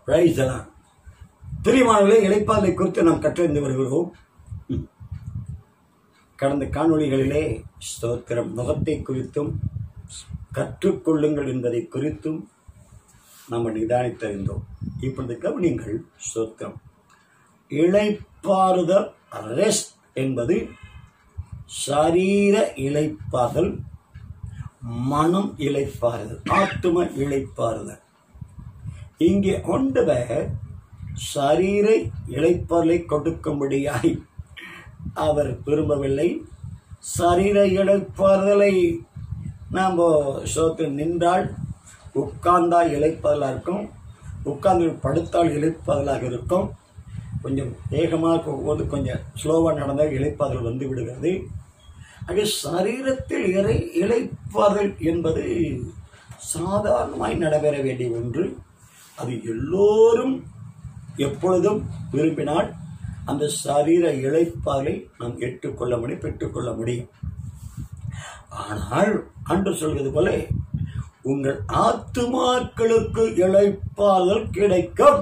பிரைசலாம் பிரியமானவர்களே இழைப்பாதை குறித்து நாம் கற்றறிந்து வருகிறோம் ம். கடந்த காணொளிகளிலே ஸ்தோத்திரம் முகத்தை குறித்தும் கற்றுக்கொள்ளுங்கள் என்பதை குறித்தும் நாம் நிதானித்தறிந்தோம் இப்பொழுது கவனிங்கள் ஸ்தோத்திரம் இளைப்பாறுதல் ரெஸ்ட் என்பது சரீர இளைப்பாறுதல் மனம் இளைப்பாறுதல் ஆத்தும இளைப்பாறுதல் இங்கே ஆண்டவர் சரீர இளைப்பாறலை கொடுக்கும்படியாய் அவர் விரும்பவில்லை சரீர இளைப்பாறுதலை நாம் சோத்து நின்றால் உட்கார்ந்தால் இளைப்பாறுதலாக இருக்கும் உட்கார்ந்து படுத்தால் இளைப்பாறுதலாக இருக்கும் கொஞ்சம் வேகமாக போகும்போது கொஞ்சம் ஸ்லோவாக நடந்தால் இளைப்பாறுதல் வந்து விடுகிறது ஆக சரீரத்தில் இறை இளைப்பாறுதல் என்பது சாதாரணமாய் நடைபெற வேண்டிய ஒன்று அது எல்லோரும் எப்பொழுதும் விரும்பினால் அந்த சரீர இழைப்பாலை நாம் ஏற்றுக்கொள்ள முடியும் பெற்றுக்கொள்ள முடியும் ஆனால் அன்று சொல்வது போல உங்கள் ஆத்துமாக்களுக்கு இழைப்பாதல் கிடைக்கும்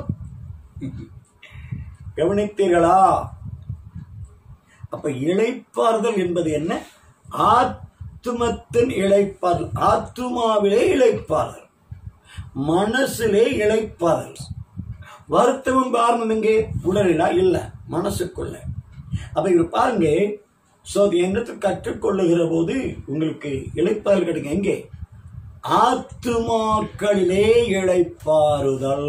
கவனித்தீர்களா அப்ப இழைப்பாறுதல் என்பது என்ன ஆத்துமத்தின் இழைப்பாறுதல் ஆத்துமாவிலே இழைப்பாறுதல் மனசிலே இழைப்பாறுதல் வருத்தமும் காரணம் எங்கே உடலிலா இல்ல மனசுக்குள்ள அப்ப இவர் பாருங்க சோ அது என்னத்தை கற்றுக்கொள்ளுகிற போது உங்களுக்கு இழைப்பாறுதல் கிடைக்கும் எங்கே ஆத்துமாக்களிலே இழைப்பாறுதல்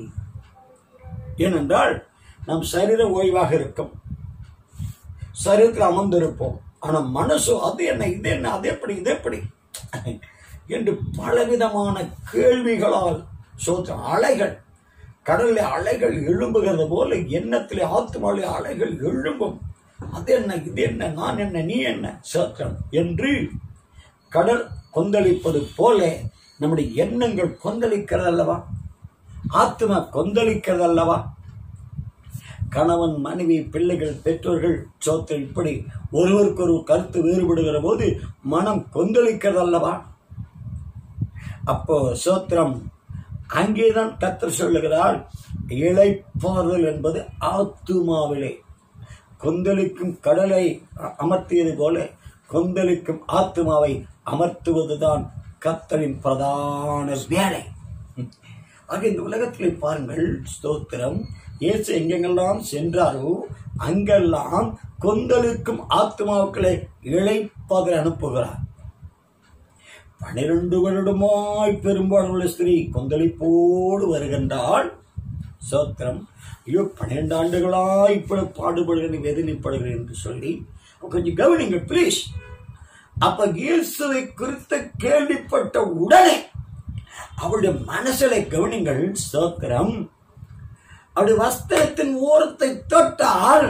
ஏனென்றால் நம் சரீர ஓய்வாக இருக்கும் சரீரத்தில் அமர்ந்திருப்போம் ஆனா மனசு அது என்ன இது என்ன அது எப்படி இது எப்படி என்று பலவிதமான கேள்விகளால் சோற்ற அலைகள் கடலில் அலைகள் எழும்புகிறது போல எண்ணத்திலே ஆத்மாவிலே அலைகள் எழும்பும் அது என்ன இது என்ன நான் என்ன நீ என்ன சோத்திரம் என்று கடல் கொந்தளிப்பது போல நம்முடைய எண்ணங்கள் கொந்தளிக்கிறது அல்லவா ஆத்மா கொந்தளிக்கிறது அல்லவா கணவன் மனைவி பிள்ளைகள் பெற்றோர்கள் சோத்து இப்படி ஒருவருக்கொரு கருத்து வேறுபடுகிற போது மனம் கொந்தளிக்கிறது அல்லவா அப்போ சோத்திரம் அங்கேதான் கத்தர் சொல்லுகிறார் இழைப்பாறுதல் என்பது ஆத்துமாவிலே கொந்தளிக்கும் கடலை அ- அமர்த்தியது போல கொந்தளிக்கும் ஆத்துமாவை அமர்த்துவதுதான் கத்தரின் பிரதான வேலை ஆக இந்த உலகத்திலே பாருங்கள் ஸ்தோத்திரம் இயேசு எங்கெங்கெல்லாம் சென்றாரோ அங்கெல்லாம் கொந்தளிக்கும் ஆத்மாக்களை இழைப்பதில் அனுப்புகிறார் பனிரெண்டு வருடமாய் பெரும்பாலுள்ள ஸ்திரீ கொந்தளிப்போடு வருகின்றாள் சோத்திரம் ஐயோ பன்னிரண்டு ஆண்டுகளாய் இப்படி பாடுபடுகிறேன் வேதனைப்படுகிறேன் என்று சொல்லி கொஞ்சம் கவனிங்க ப்ளீஸ் அப்ப இயேசுவை குறித்த கேள்விப்பட்ட உடனே அவளுடைய மனசிலை கவனிங்கள் சோத்திரம் அவருடைய வஸ்திரத்தின் ஓரத்தை தொட்டால்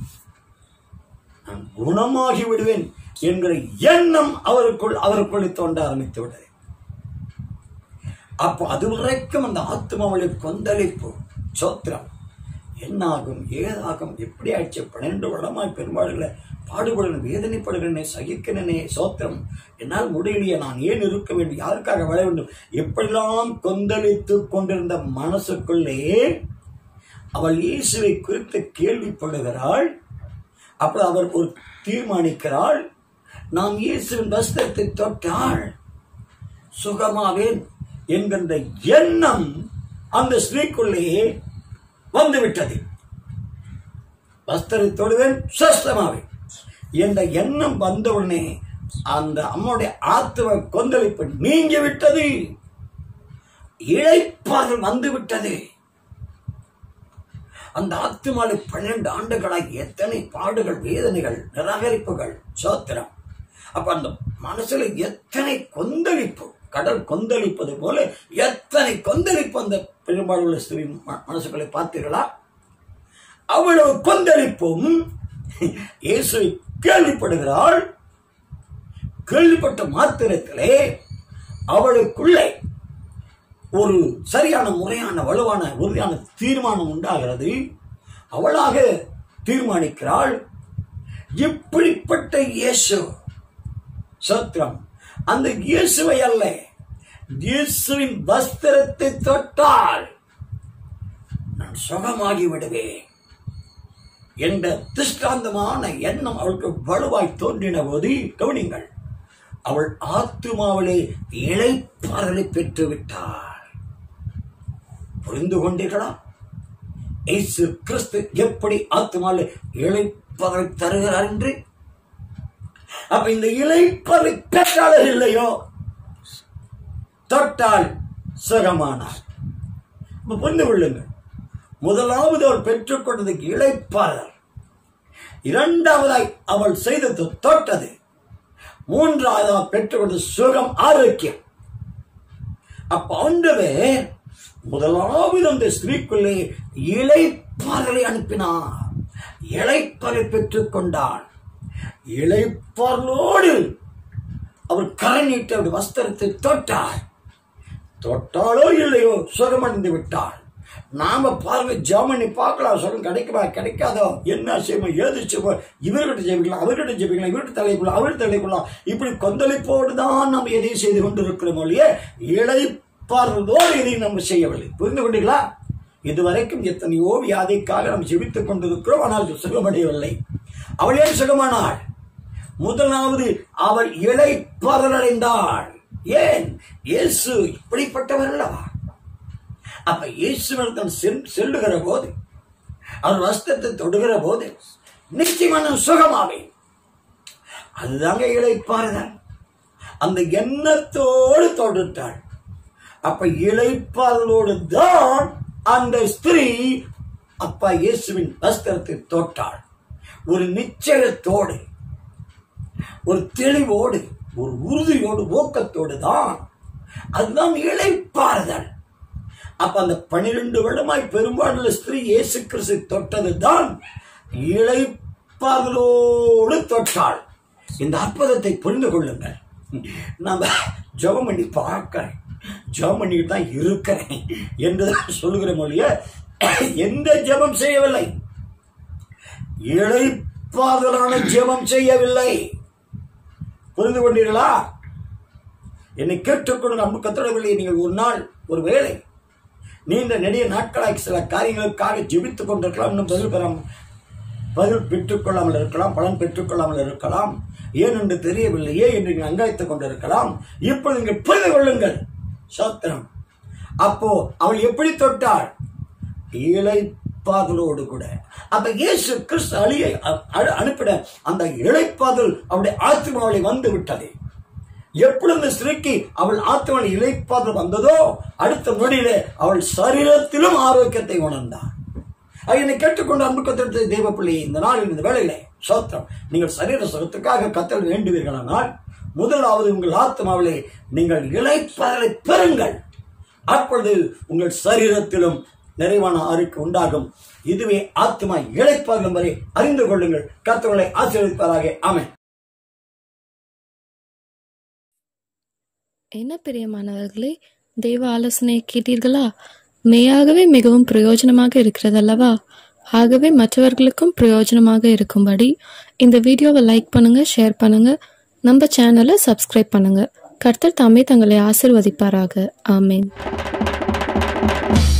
நான் குணமாகி விடுவேன் என்கிற எண்ணம் அவருக்குள் அவருக்குள் தோன்ற ஆரம்பித்து விட்டது அப்போ அதுவரைக்கும் அந்த ஆத்மாவுடைய கொந்தளிப்பு சோத்திரம் என்னாகும் ஏதாகும் எப்படி ஆயிடுச்சு பன்னெண்டு வருடமாய் பெரும்பாடுகளை பாடுபடுகிறேன் வேதனைப்படுகிறேனே சகிக்கிறேனே சோத்திரம் என்னால் முடியலையே நான் ஏன் இருக்க வேண்டும் யாருக்காக வாழ வேண்டும் எப்படிலாம் கொந்தளித்து கொண்டிருந்த மனசுக்குள்ளே அவள் இயேசுவை குறித்து கேள்விப்படுகிறாள் அப்ப அவர் ஒரு தீர்மானிக்கிறாள் நாம் இயேசுவின் வஸ்திரத்தை தொட்டாள் சுகமாவேன் என்கின்ற எண்ணம் அந்த ஸ்திரீக்குள்ளேயே வந்துவிட்டது வஸ்திரை தொடுவேன் சுஸ்தமாவேன் என்ற எண்ணம் வந்தவுடனே அந்த அம்மாவுடைய ஆத்துவ கொந்தளிப்பு நீங்கி விட்டது இழைப்பார்கள் வந்து விட்டது அந்த ஆத்துமாலை பன்னெண்டு ஆண்டுகளாய் எத்தனை பாடுகள் வேதனைகள் நிராகரிப்புகள் சோத்திரம் அப்ப அந்த மனசுல எத்தனை கொந்தளிப்பு கடல் கொந்தளிப்பது போல எத்தனை கொந்தளிப்பு அந்த பெரும்பாலுள்ள ஸ்திரீ ம- மனசுகளை பார்த்தீர்களா அவ்வளவு கொந்தளிப்பும் இயேசுவை கேள்விப்படுகிறாள் கேள்விப்பட்ட மாத்திரத்திலே அவளுக்குள்ளே ஒரு சரியான முறையான வலுவான உறுதியான தீர்மானம் உண்டாகிறது அவளாக தீர்மானிக்கிறாள் இப்படிப்பட்ட இயேசு சத்திரம் அந்த இயேசுவை அல்ல இயேசுவின் வஸ்திரத்தை தொட்டால் நான் சுகமாகி விடுவேன் என்ற திஷ்டாந்தமான எண்ணம் அவளுக்கு வலுவாய் தோன்றின போது கவனிங்கள் அவள் ஆத்துமாவிலே இழைப்பாறலை பெற்று விட்டாள் புரிந்து கொண்டீர்களா இயேசு கிறிஸ்து எப்படி ஆத்துமாவில் இழைப்பாறை தருகிறார் என்று அப்ப இந்த இழைப்பாறை பெற்றாளர் இல்லையோ தொட்டால் சுகமானார் இப்ப புரிந்து கொள்ளுங்கள் முதலாவது அவள் பெற்றுக்கொண்டது இழைப்பாளர் இரண்டாவதாய் அவள் செய்தது தொட்டது மூன்றாவது அவள் பெற்றுக்கொண்டது சுகம் ஆரோக்கியம் அப்ப ஆண்டவே முதலாவது அந்த ஸ்திரீக்குள்ளே இளைப்பாறலை அனுப்பினார் இளைப்பாறை பெற்றுக் கொண்டாள் இளைப்பாறலோடு அவர் கரை நீட்டு அவருடைய வஸ்திரத்தை தொட்டார் தொட்டாலோ இல்லையோ சுகமடைந்து விட்டாள் நாம பாருங்க ஜெர்மனி பார்க்கலாம் சுகம் கிடைக்குமா கிடைக்காதோ என்ன செய்வோம் ஏது செய்வோம் இவர்கிட்ட ஜெபிக்கலாம் அவர்கிட்ட ஜெபிக்கலாம் இவர்கிட்ட தலைக்கலாம் அவர்கிட்ட தலைக்கலாம் இப்படி கொந்தளிப்போடு தான் நம்ம எதையும் செய்து கொண்டிருக்கிறோம் ஒழிய இழைப்பார்களோடு எதையும் நம்ம செய்யவில்லை புரிந்து கொண்டீங்களா இதுவரைக்கும் எத்தனையோ வியாதிக்காக நாம் ஜெபித்துக் கொண்டிருக்கிறோம் ஆனால் சுகமடையவில்லை அவள் ஏன் சுகமானாள் முதலாவது அவள் இழைப்பாறல் அடைந்தாள் ஏன் இயேசு இப்படிப்பட்டவர் அல்லவா அப்ப இயேசுவிடம் செல்லுகிற போது அவர் வஸ்திரத்தை தொடுகிற போது நிச்சயமான சுகமாவே அதுதாங்க இழைப்பாறுதல் அந்த எண்ணத்தோடு தொடுத்தாள் அப்ப இழைப்பாறுதலோடு தான் அந்த ஸ்திரீ அப்பா இயேசுவின் வஸ்திரத்தை தொட்டாள் ஒரு நிச்சயத்தோடு ஒரு தெளிவோடு ஒரு உறுதியோடு ஊக்கத்தோடு தான் அதுதான் இழைப்பாறுதல் அப்ப அந்த பனிரெண்டு வருடமாய் பெரும்பாலுள்ள ஸ்திரீ இயேசு கிறிஸ்து தொட்டது தான் இழைப்பாறுதலோடு தொட்டாள் இந்த அற்புதத்தை புரிந்து கொள்ளுங்கள் நம்ம ஜெபம் பண்ணி பார்க்கிறேன் ஜெபம் பண்ணிட்டு தான் இருக்கிறேன் என்று சொல்லுகிற மொழிய எந்த ஜெபம் செய்யவில்லை இழைப்பாறுதலான ஜெபம் செய்யவில்லை புரிந்து கொண்டீர்களா என்னை கேட்டுக்கொண்டு அன்பு கத்தடவில்லை நீங்கள் ஒரு நாள் ஒரு வேலை நீண்ட நெடிய நாட்களாக சில காரியங்களுக்காக ஜெபித்துக் கொண்டிருக்கலாம் இன்னும் பதில் பெறாமல் பதில் பெற்றுக்கொள்ளாமல் இருக்கலாம் பலன் பெற்றுக்கொள்ளாமல் இருக்கலாம் ஏன் என்று தெரியவில்லையே என்று நீங்கள் அங்காய்த்துக் கொண்டிருக்கலாம் இப்பொழுது நீங்கள் புரிந்து கொள்ளுங்கள் சத்திரம் அப்போ அவள் எப்படி தொட்டாள் இழைப்பாதலோடு கூட அப்ப இயேசு கிறிஸ்து அழியை அனுப்பிட அந்த இழைப்பாதல் அவருடைய ஆத்மாவளை வந்து விட்டது எப்பொழுது இந்த ஸ்திரீக்கு அவள் ஆத்மனை இழைப்பாதல் வந்ததோ அடுத்த நொடியிலே அவள் சரீரத்திலும் ஆரோக்கியத்தை உணர்ந்தார் என்னை கேட்டுக்கொண்டு அன்பு கத்திரத்தை தெய்வ பிள்ளை இந்த நாள் இந்த வேலையிலே சோத்திரம் நீங்கள் சரீர சுகத்துக்காக கத்தல் வேண்டுவீர்களானால் முதலாவது உங்கள் ஆத்மாவிலே நீங்கள் இழைப்பதலை பெறுங்கள் அப்பொழுது உங்கள் சரீரத்திலும் நிறைவான ஆருக்கு உண்டாகும் இதுவே ஆத்மா இழைப்பாகும் வரை அறிந்து கொள்ளுங்கள் கத்தவர்களை ஆசீர்வதிப்பாராக ஆமை என்ன பிரியமானவர்களே தெய்வ ஆலோசனையை கேட்டீர்களா மெய்யாகவே மிகவும் பிரயோஜனமாக இருக்கிறதல்லவா ஆகவே மற்றவர்களுக்கும் பிரயோஜனமாக இருக்கும்படி இந்த வீடியோவை லைக் பண்ணுங்க ஷேர் பண்ணுங்க நம்ம சேனலை சப்ஸ்கிரைப் பண்ணுங்க கர்த்தர் தாமே தங்களை ஆசிர்வதிப்பாராக ஆமேன்